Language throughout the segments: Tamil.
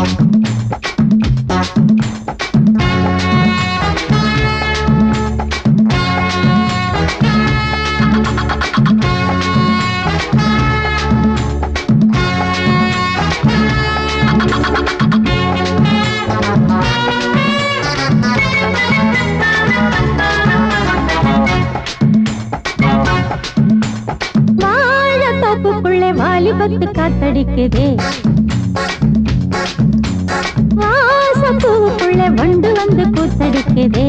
வாழ தோப்புக்குள்ளே வாலிபத்து காத்தடிக்குதே வாசப்பூவுக்குள்ளே வண்டு வந்து கூத்தடிக்குதே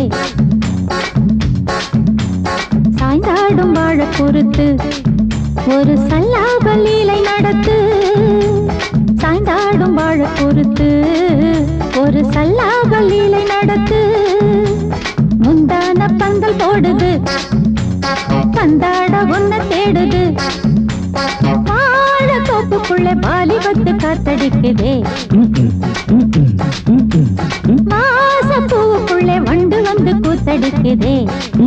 சாய்ந்தாடும் வாழ பொறுத்து ஒரு சல்லாப லீலை நடத்து சாய்ந்தாடும் வாழ பொறுத்து ஒரு சல்லாப லீலை நடத்து முந்தான பந்தல் போடுது பந்தாட உன்ன தேடுது வாழ தோப்புக்குள்ள வாலிபத்து காத்தடிக்குதே மாச பூவுக்குள்ளே வண்டு வந்து கூத்தடிக்குதே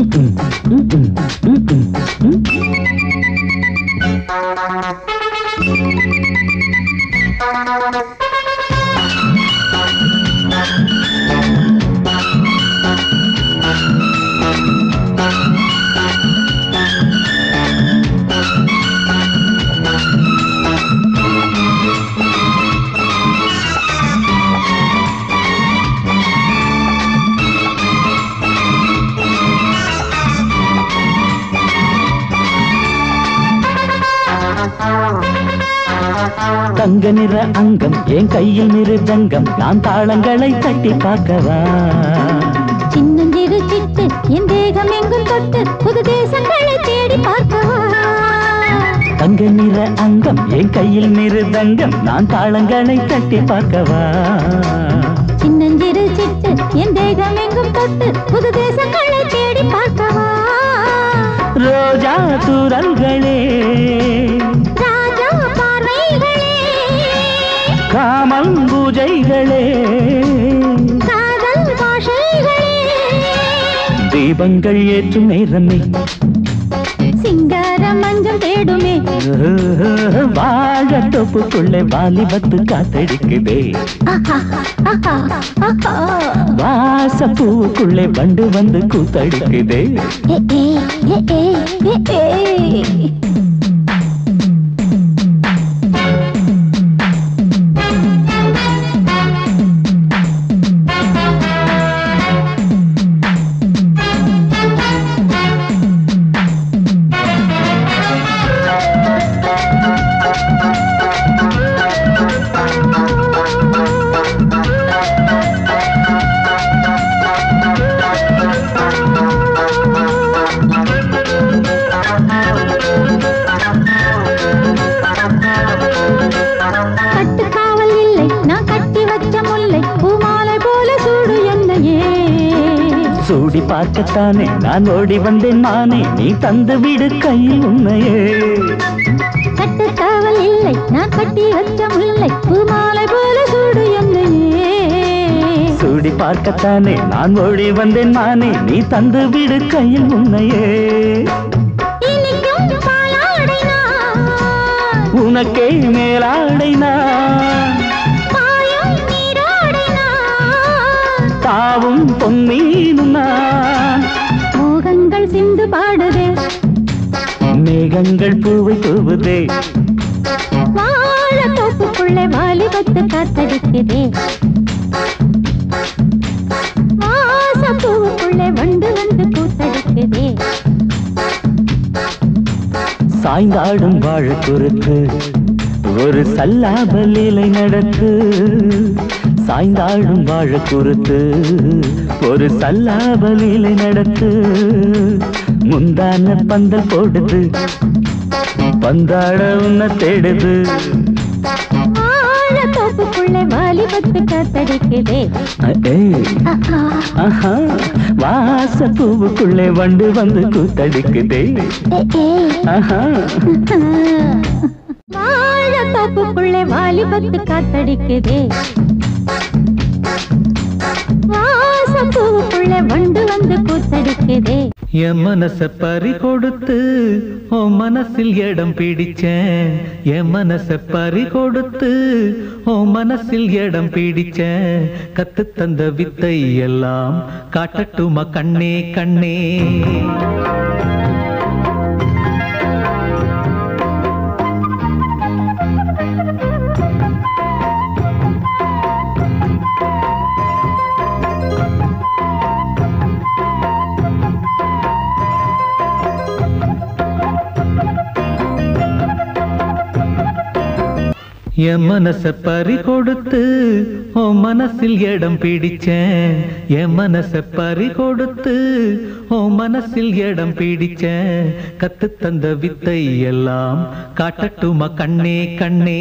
தங்க நிற அங்கம் என் கையில் மிருதங்கம் நான் தாளங்களை தட்டி பார்க்கவா சின்னஞ்சிறு சிட்டு என் தேகம் எங்கும் தொட்டு புது தேசங்களை தேடி பார்க்கவா தங்க நிற அங்கம் என் கையில் மிருதங்கம் நான் தாளங்களை தட்டி பார்க்கவா சின்னஞ்சிறு சிட்டு என் தேகம் எங்கும் தொட்டு புது தேசங்களை தேடி பார்க்கவா ரோஜா தூரல்களே ராஜா பார்வைகளே காமம் பூஜைகளே காதல் பாஷைகளே தீபங்கள் ஏற்றும் நேரமே சிங்கார மஞ்சள் தேடுமே வாழ தொப்புக்குள்ளே வாலிபத்து காத்தடிக்குதே ஆஹா, ஆஹா, ஆஹா. வாச பூவுக்குள்ளே வண்டு வந்து கூத்தடிக்குதே ஏ, ஏ, ஏ, ஏ, ஏ, ஏ. கட்டுக்காவல் இல்லை நான் கட்டி வச்ச முல்லை பூமாலை போல சூடு என்னையே சூடி பார்க்கத்தானே நான் ஓடி வந்தேன் நானே நீ தந்து விடு கையில் உண்மையே கட்டுக்காவல் இல்லை நான் கட்டி வச்ச முல்லை பூமாலை போல சூடு என்னையே சூடி பார்க்கத்தானே நான் ஓடி வந்தேன் நானே நீ தந்து விடு கையில் உண்மையே இனிக்கும் பாலாடை நான், உனக்கே மேலாடை நான் பாயும் நீராடை நான். தாவும் பொன்மீனும் நான் மோகங்கள் சிந்து பாடுதே மேகங்கள் பூவை தூவுதே வாழ தோப்புக்குள்ளே வாலிபத்து காத்தடிக்குதே வாசம் பூவுக்குள்ளே வண்டு வந்து கூத்தடிக்குதே சாய்ந்தாடும் வாழ குறுக்கு ஒரு சல்லாப லீலை நடத்து சாய்ந்தாடும் வாழ குறுத்து ஒரு சல்லாப லீலை நடத்து முந்தான பந்தல் போடுது பந்தாட உன்ன தேடுது வாழ தோப்புக்குள்ளே வாலிபத்து காத்தடிக்குதே ஏய், ஆஹா, ஆஹா, வாச பூவுக்குள்ளே வண்டு வந்து கூத்தடிக்குதே ஏ, ஏ. ஆஹா வாழ தோப்புக்குள்ளே வாலிபத்து காத்தடிக்குதே வாச ரோசப்பூவுக்குள்ள வண்டு வந்து கூத்தடிக்குதே என் மனச பறி கொடுத்து உன் மனசில் இடம் பிடிச்சேன் என் மனச பறி கொடுத்து உன் மனசில் இடம் பிடிச்சேன் கத்து தந்த வித்தை எல்லாம் காட்டட்டுமா கண்ணே கண்ணே என் மனச பறி கொடுத்து உன் மனசில் இடம் பிடிச்சேன் என் மனச பறி கொடுத்து உன் மனசில் இடம் பிடிச்சேன் கத்து தந்த வித்தை எல்லாம் காட்டட்டுமா கண்ணே கண்ணே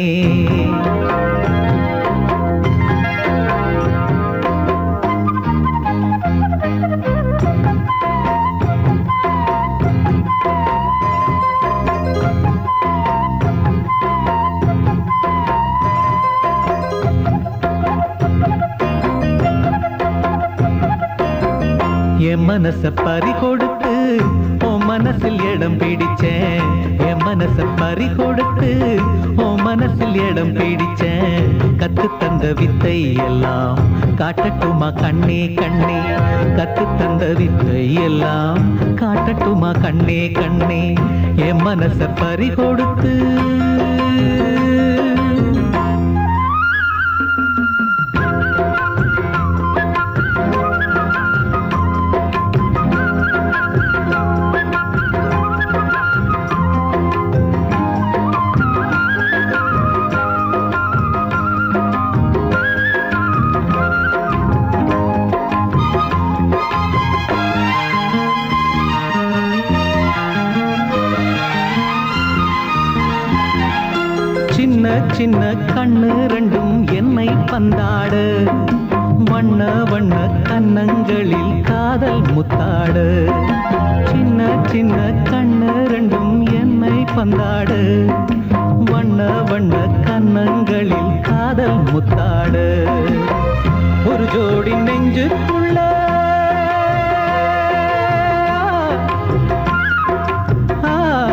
என் மனச பறி கொடுத்து உன் மனசில் இடம் பிடிச்சேன் என் மனச பறி கொடுத்து உன் மனசில் இடம் பிடிச்சேன் கத்து தந்த வித்தை எல்லாம் காட்டட்டுமா கண்ணே கண்ணே கத்து தந்த வித்தை எல்லாம் காட்டட்டுமா கண்ணே கண்ணே என் மனச பறி கொடுத்து சின்ன சின்ன கண்ணு ரெண்டும் என்னை பந்தாடு வண்ண வண்ண கன்னங்களில் காதல் முத்தாடு சின்ன சின்ன கண்ணு ரெண்டும் என்னை பந்தாடு வண்ண வண்ண கன்னங்களில் காதல் முத்தாடு ஒரு ஜோடி நெஞ்சுக்குள்ள ஆ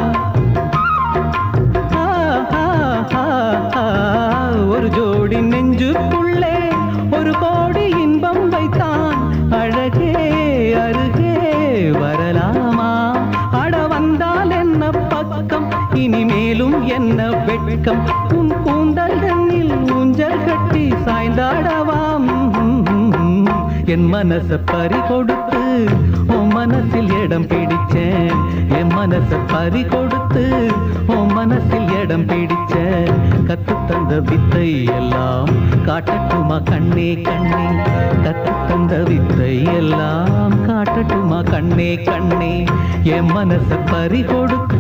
ஆ, ஆ, ஆ, ஆ, ஒரு ஜோடி நெஞ்சுக்குள்ளே ஒரு கோடி இன்பம் வைத்தான் அழகே அருகே வரலாமா அட வந்தால் என்ன பக்கம் இனிமேலும் என்ன வெட்கம் உன் கூந்தல் கண்ணில் ஊஞ்சல் கட்டி சாய்ந்தாடவாம் என் மனச பறி கொடுத்து உன் மனசில் இடம் பிடிச்சேன் என் மனச பறி கொடுத்து உன் மனசில் இடம் பிடிச்சேன் கத்து தந்த வித்தை எல்லாம் காட்டட்டுமா கண்ணே கண்ணே கத்து தந்த வித்தை எல்லாம் காட்டட்டுமா கண்ணே கண்ணே என் மனச பறி கொடுத்து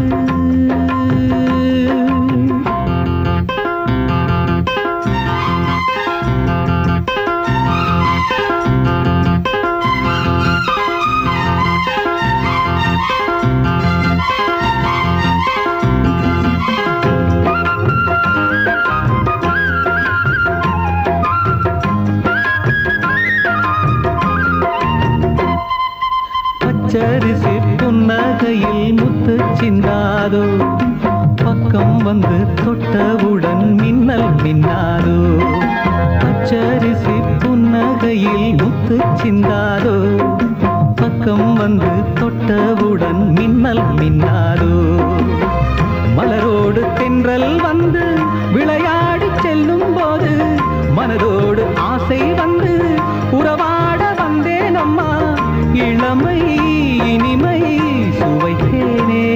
பச்சரிசி புன்னகையில் முத்து சிந்தாதோ பக்கம் வந்து தொட்டவுடன் மின்னல் மின்னாதோ பச்சரிசி புன்னகையில் முத்து சிந்தாதோ பக்கம் வந்து தொட்டவுடன் மின்னல் மின்னாதோ மலரோடு தென்றல் வந்து விளையாடி செல்லும் போது மனதோடு ஆசை வந்து உறவாட வந்தேன் அம்மா இளமை இனிமை சுவைத்தேனே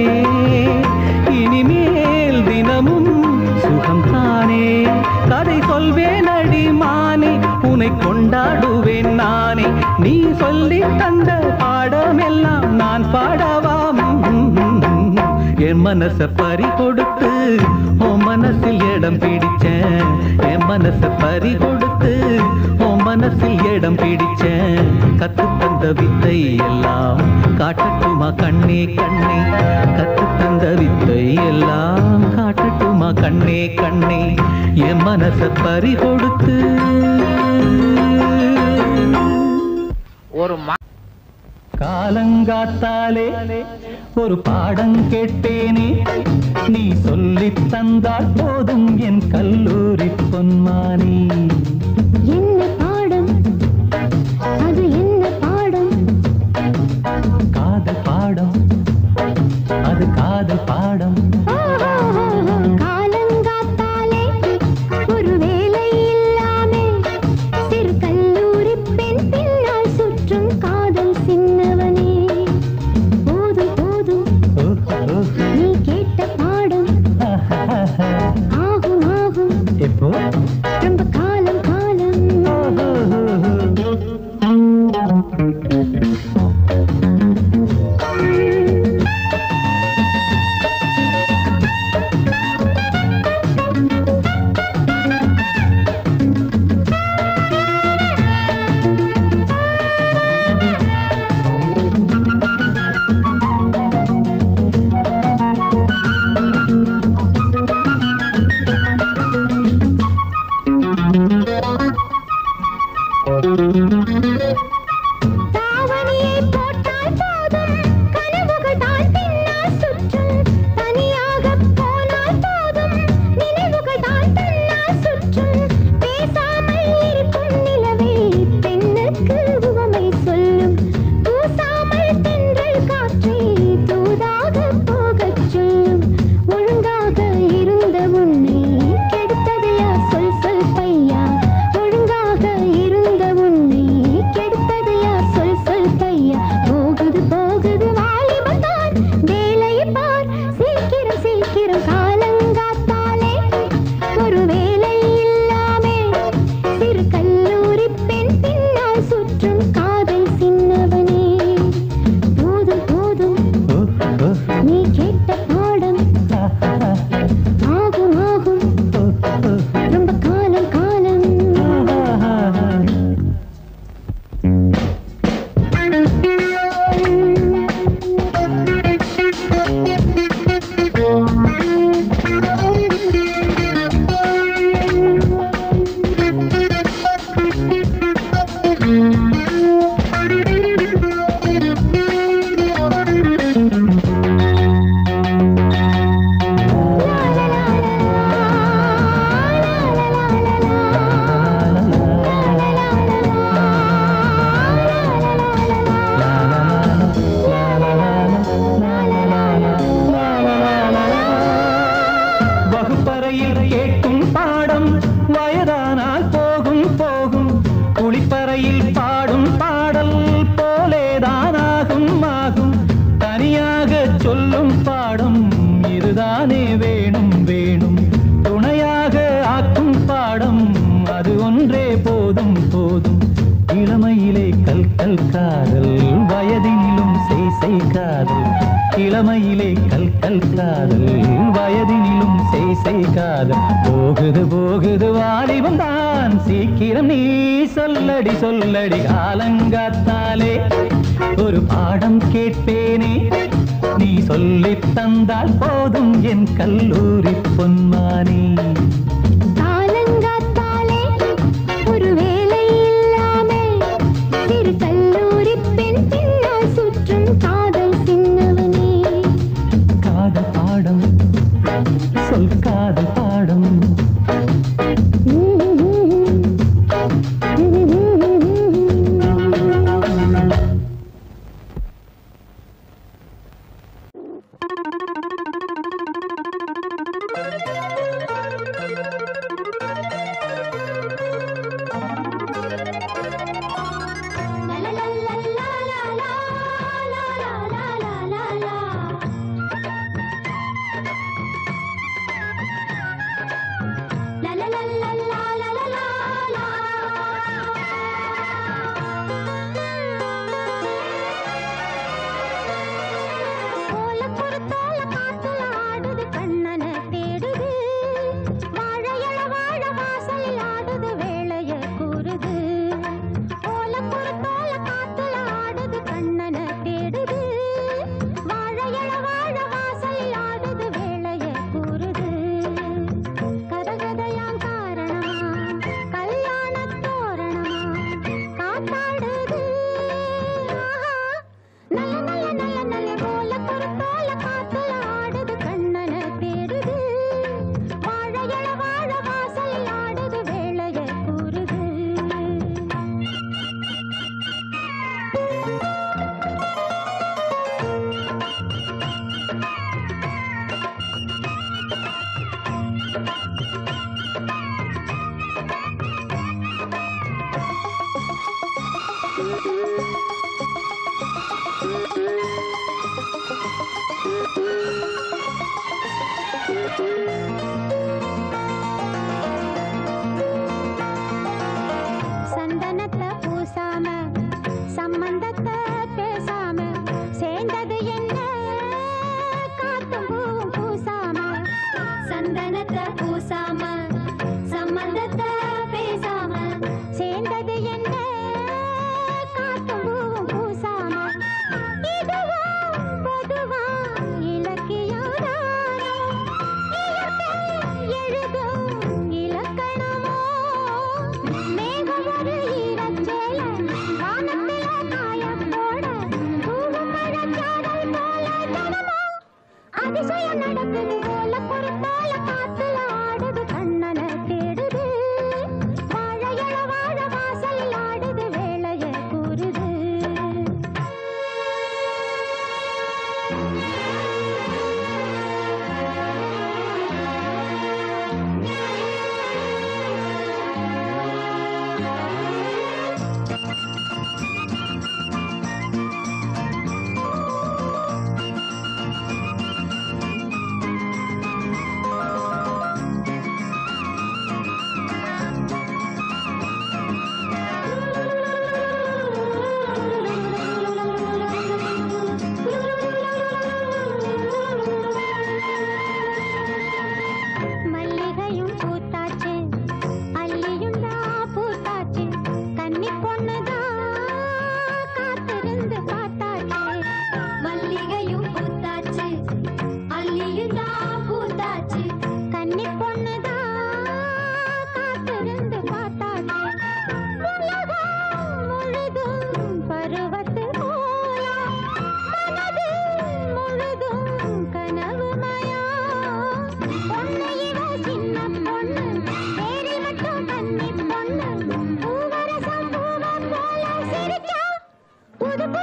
இனிமேல் தினமும் சுகம் தானே கதை சொல்வேன் அடி மானே உன்னை கொண்டாடுவேன் நானே நீ சொல்லி தந்த பாடமெல்லாம் நான் பாடவாம் என் மனச பறி கொடுத்து உன் மனசில் இடம் பிடிச்சேன் என் மனச பறி கொடுத்து உன் மனசில் இடம் பிடிச்சேன் கத்து தந்த வித்தை எல்லாம் காட்டட்டுமா கண்ணே கண்ணே கத்து தந்த வித்தை எல்லாம் காட்டட்டுமா கண்ணே கண்ணே என் மனச பறி கொடுத்து ஒரு மா காலங்காத்தாலே ஒரு பாடம் கேட்டேனே நீ சொல்லித் தந்தால் போதும் என் கல்லூரி பொன்மானி என்ன பாடம் அது என்ன பாடம் காதல் பாடம் அது காதல் பாடம் காலங்காத்தாலே ஒரு வேலை இல்லாமே சிறு கல்லூரி பெண் பின்னால் சுற்றும் காதல் சின்னவனே போதும் போதும் ஓஹோ, நீ கேட்ட பாடம் ஓஹோ. ஆகும் ஆகும் எப்போ ரொம்ப காலம் காலம் தாவணியை போட்டால் போதும் கனவுகள் தான் பின்னால் சுற்றும் தனியாக போனால் போதும் நினைவுகள் தான் தன்னால் சுற்றும் பேசாமல் இருக்கும் நிலவே பெண்ணுக்கு உவமை சொல்லும் பூசாமல் தென்றல் காற்றை தூதாக போகச் சொல்லும் ஒழுங்காக இருந்த உன்னை கெடுத்தது யார் சொல் சொல் பையா ஒழுங்காக இருந்த உன்னை கெடுத்தது யார் சொல் சொல் பையா போகுது போகுது வாலிபம் தான் வேலையை பார் சீக்கிரம் சீக்கிரம் காலங்காத்தாலே ஒரு வேலை இல்லாமே சிறு கல்லூரி பெண் பின்னால் சுற்றும் காதல் சின்னவனே போதும் போதும் ஓஹோ. நீ கேட்ட பாடம் ஆகும் ஆகும் ரொம்ப காலம் காலம் வகுப்பறையில் கேட்கும் பாடம் வயதானால் போகும் போகும் குளிப்பறையில் பாடும் பாடல் போலேதான் ஆகும் ஆகும் தனியாக சொல்லும் பாடம் இதுதானே வேணும் வேணும் துணையாக ஆக்கும் பாடம் அது ஒன்றே போதும் போதும் இளமையிலே கல் கல் காதல் வயதினிலும் செய் செய் காதல் இளமையிலே கல் கல் காதல் வயதினிலும் செய் செய் காதல் போகுது போகுது வாலிபம் தான் சீக்கிரம் நீ சொல்லடி சொல்லடி காலங்காத்தாலே ஒரு பாடம் கேட்பேனே நீ சொல்லித் தந்தால் போதும் என் கல்லூரி பொன்மானி காலங்காத்தாலே ஒரு வேலை இல்லாமே சிறு கல்லூரி பெண் பின்னால் சுற்றும் காதல் சின்னவனே காதல் பாடம் சொல் காதல் பாடம் Thank you.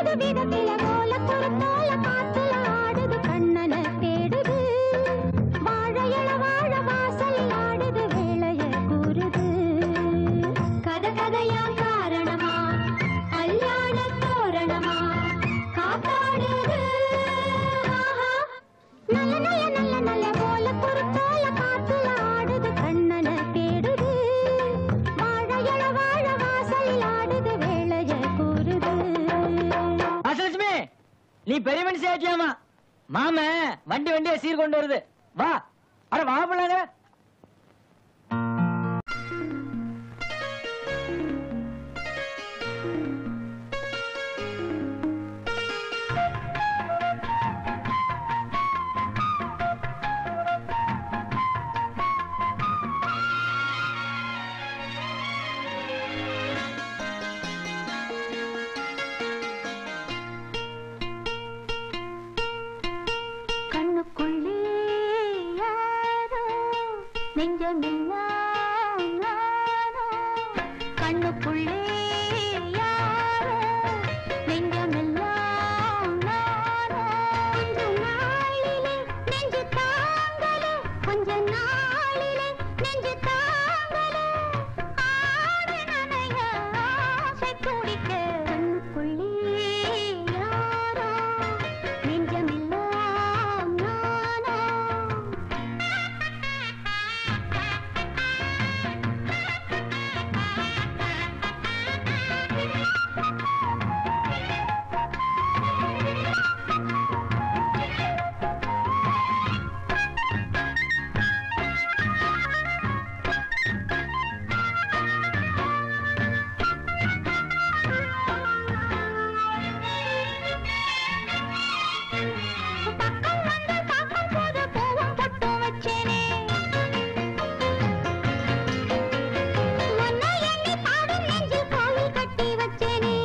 புது விதத்தில போல குறுத்தோல காத்துல ஆடுது கண்ணனை தேடுது வாழையள வாழ வாசலில் ஆடுது வேளைய கூறுது கத கதையா காரணமா கல்யாண தோரணமா காத்தாடுது ஆஹா. நல்ல நல்ல நல்ல நல்ல போல குறுத்தோல காத்துல ஆடுது கண்ணனை தேடுது வாழையள வாழ வாசலில் ஆடுது வேளைய கூறுது அசலட்சுமி நீ பெரிய மனுஷி ஆச்சியாமா மாம வண்டி வண்டியா சீர் கொண்டு வருது வா அட வா பிள்ளைங்க கண்ணுக்குள்ளே யாரோ நெஞ்சமெல்லாம் நானோ கண்ணுக்குள்ளே யாரோ நெஞ்சமெல்லாம் நானோ கொஞ்ச நாளிலே நெஞ்சு தாங்கலே கொஞ்ச நாளிலே நெஞ்சு தாங்கலே ஆடு நனைய ஆசை துடிக்க கண்ணுக்குள்ளே யாரோ நெஞ்சமெல்லாம் நானோ பக்கம் வந்து பார்க்கும் போது பூவும் பொட்டும் வச்சேனே உன்னை எண்ணி பாடும் நெஞ்சில் கோவில் கட்டி வச்சேனே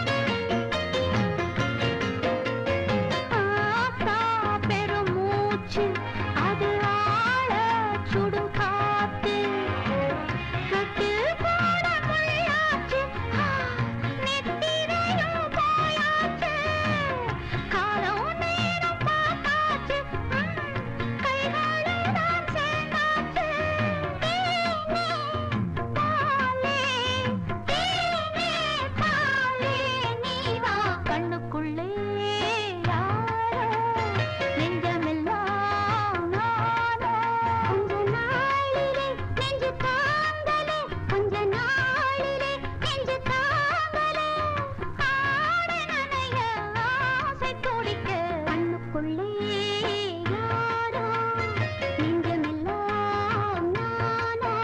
ஆத்தா பெருமூச்சு அது ஆழ சுடும் காத்து கட்டில் போட முள்ளாச்சு ஆ, நெத்திரையும் போயாச்சு காலம் நேரம் பார்த்தாச்சு ம், கைகளும் தான் சேர்ந்தாச்சு தேனே பாலே தேனே பாலே நீ வா கண்ணுக்குள்ளே யாரோ நெஞ்சமெல்லாம் நானோ கொஞ்ச நாளிலே நெஞ்சு தாங்கலே கொஞ்ச நாளிலே நெஞ்சு தாங்கலே ஆடு நனைய ஆசை துடிக்க கண்ணுக்குள்ளே யாரோ நெஞ்சமெல்லாம் நானோ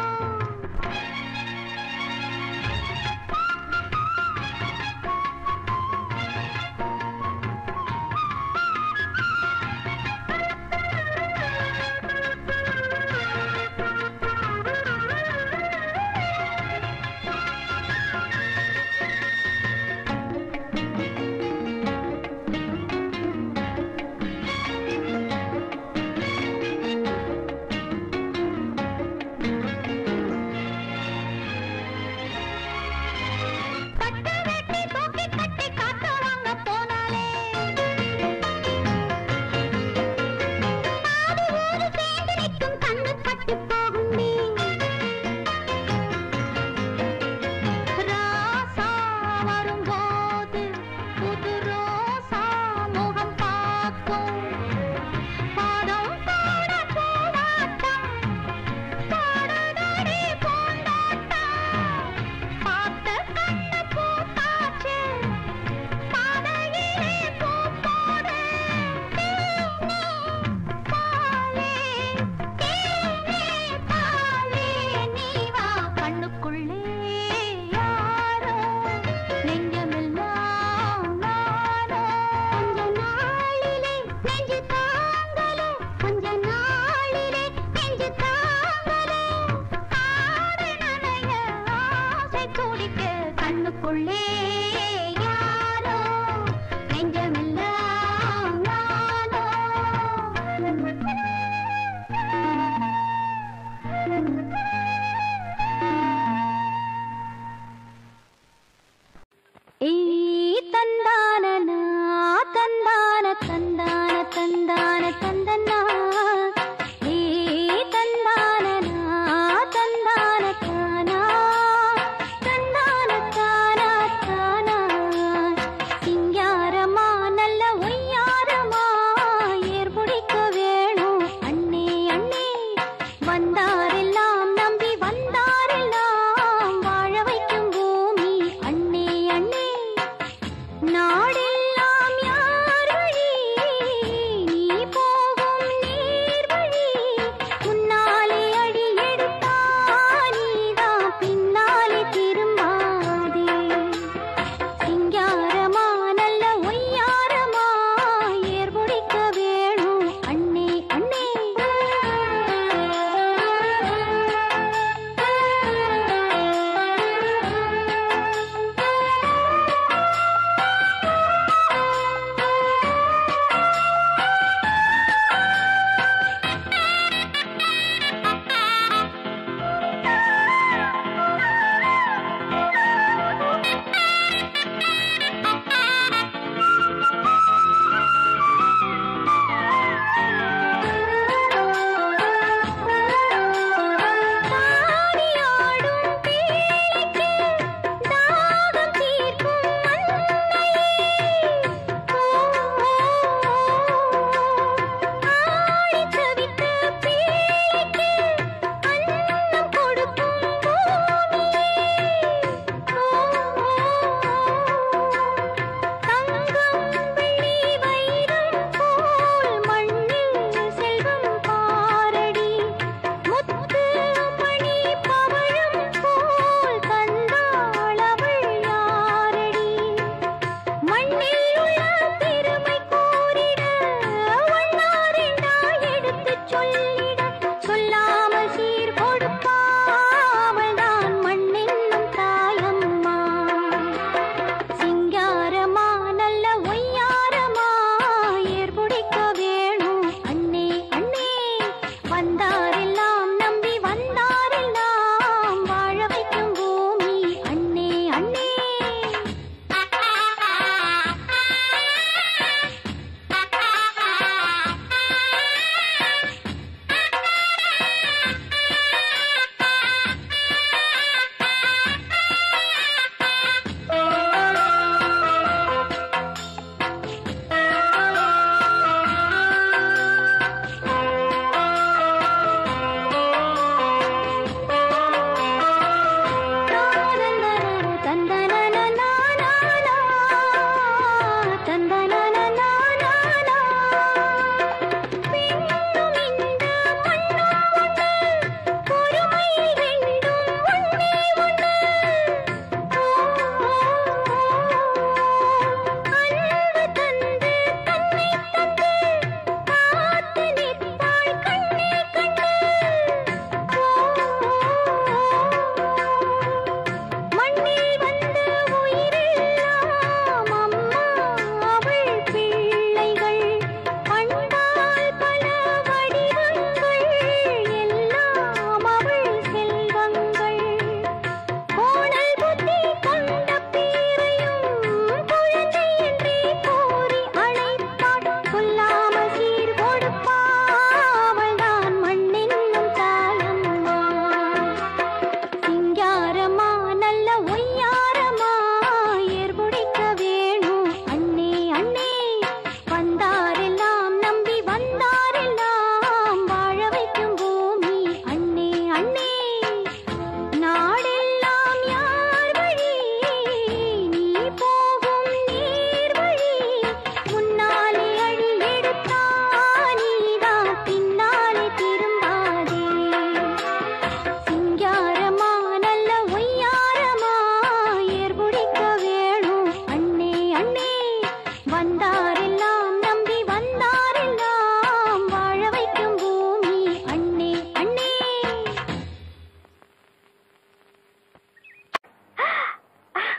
பட்டு வெட்டி தூக்கி கட்டி காத்து வாங்க போனாலே பாதி ஊரு சேர்ந்து நிற்கும் கண்ணு பட்டு போகும் நீ ராசா வரும்போது புது ரோசா முகம் பார்க்கும் பாதம் பாட போராட்டம் பாடுதடி பூந்தாட்டம் பார்த்த கண்ணு பூத்தாச்சு பாதையிலே பூ போடு தேனே பாலே தேனே பாலே நீ வா கண்ணுக்குள்ளே யாரோ நெஞ்சமெல்லாம் நானோ கொஞ்ச நாளிலே நெஞ்சு தாங்கலே கொஞ்ச நாளிலே நெஞ்சு தாங்கலே ஆடு நனைய ஆசை துடிக்க கண்ணுக்குள்ளே யாரோ நெஞ்சமெல்லாம் நானோ ஏ தந்தானன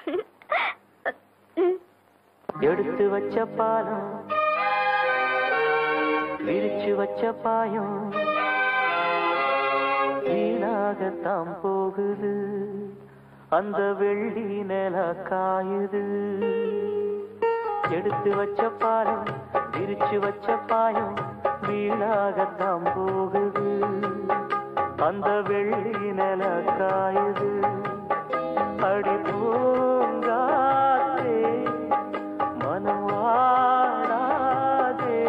எடுத்து வச்ச பாலம் விரிச்சு வச்ச பாயம் வீணாகத்தான் போகுது அந்த வெள்ளி நில காயுது எடுத்து வச்ச பாலம் விரிச்சு வச்ச பாயம் வீணாகத்தான் போகுது அந்த வெள்ளி நில காயுது அடி பூங்காத்தே மனம் வாடாதே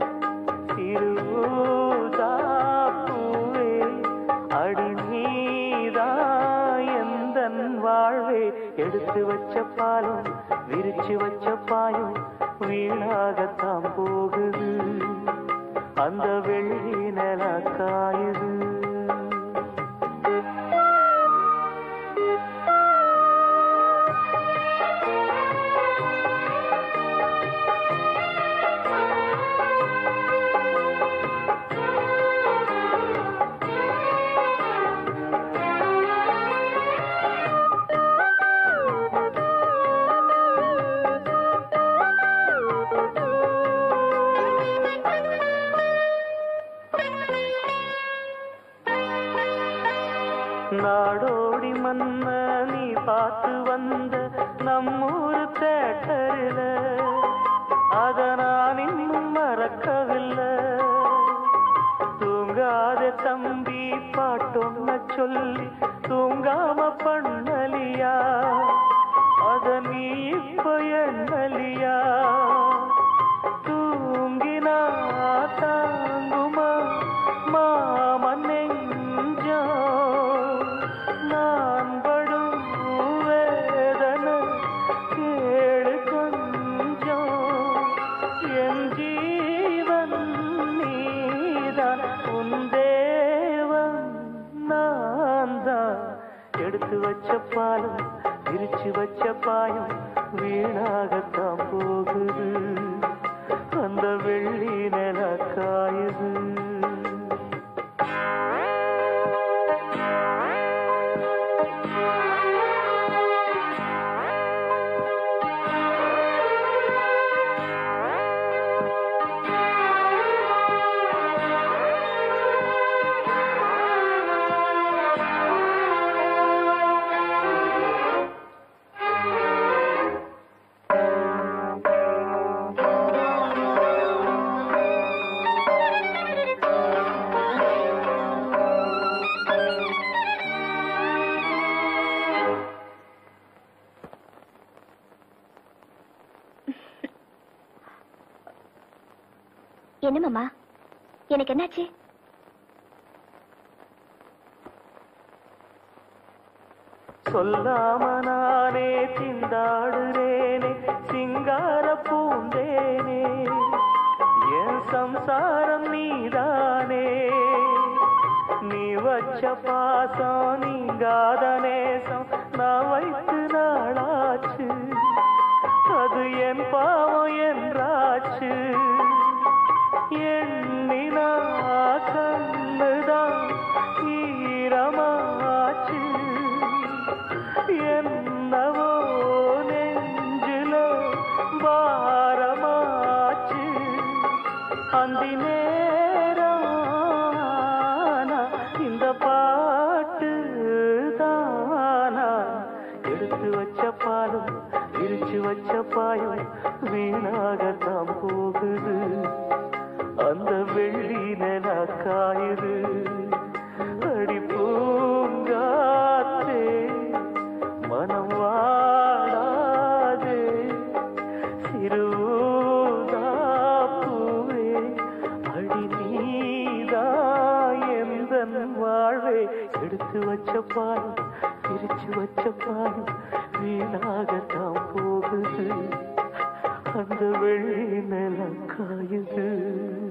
திருதாப்பூவே அடி நீதா எந்தன் வாழ்வே எடுத்து வச்ச பாலம் விரிச்சு வச்ச பாயம் வீணாகத்தான் போகுது அந்த வெள்ளி நில காயுது நாடோடி மன்ன நீ பார்த்து வந்த நம்மூரு தேட்டரில் அத நான் இன்னும் மறக்கவில்லை தூங்காத தம்பி பாட்டொன்ன சொல்லி தூங்காம பண்ணலியா அத நீ இப்ப எண்ணலியா தூங்கினா தாங்குமா மாமன் நெஞ்சோ நான் படும் வேதனை கேளு கொஞ்சம் என் ஜீவன் நீதான் உன் தேவன் நான் தான் எடுத்து வச்ச பாலம் விரிச்சு வச்ச பாயம் வீணாகத்தான் போகுது அந்த வெள்ளி நில காயுது என்ன மாமா எனக்கு என்னாச்சு சொல்லாம நானே திண்டாடுறேனே சிங்கார பூந்தேனே என் சம்சாரம் நீதானே நீ வச்ச பாசம் நீங்காத நேசம் நான் வைத்து நாளாச்சு அது என் பாவம் என்றாச்சு எண்ணினா கண்ணுதான் ஈரமாச்சு என்னவோ நெஞ்சில பாரமாச்சு அந்தி நேரம் ஆனா இந்த பாட்டு தானா எடுத்து வச்ச பாலும் விரிச்சு வச்ச பாயம் வீணாகத்தான் போகுது அந்த வெள்ளி நில காயுது அடி பூங்காத்தே மனம் வாடாதே சிறுதாப்பூவே அடி நீதா எந்தன் வாழ்வே எடுத்து வச்ச பாலும் பிரிச்சு வச்ச பாலும் வீணாகத்தான் போகுது அந்த வெள்ளி நிலம் காயுது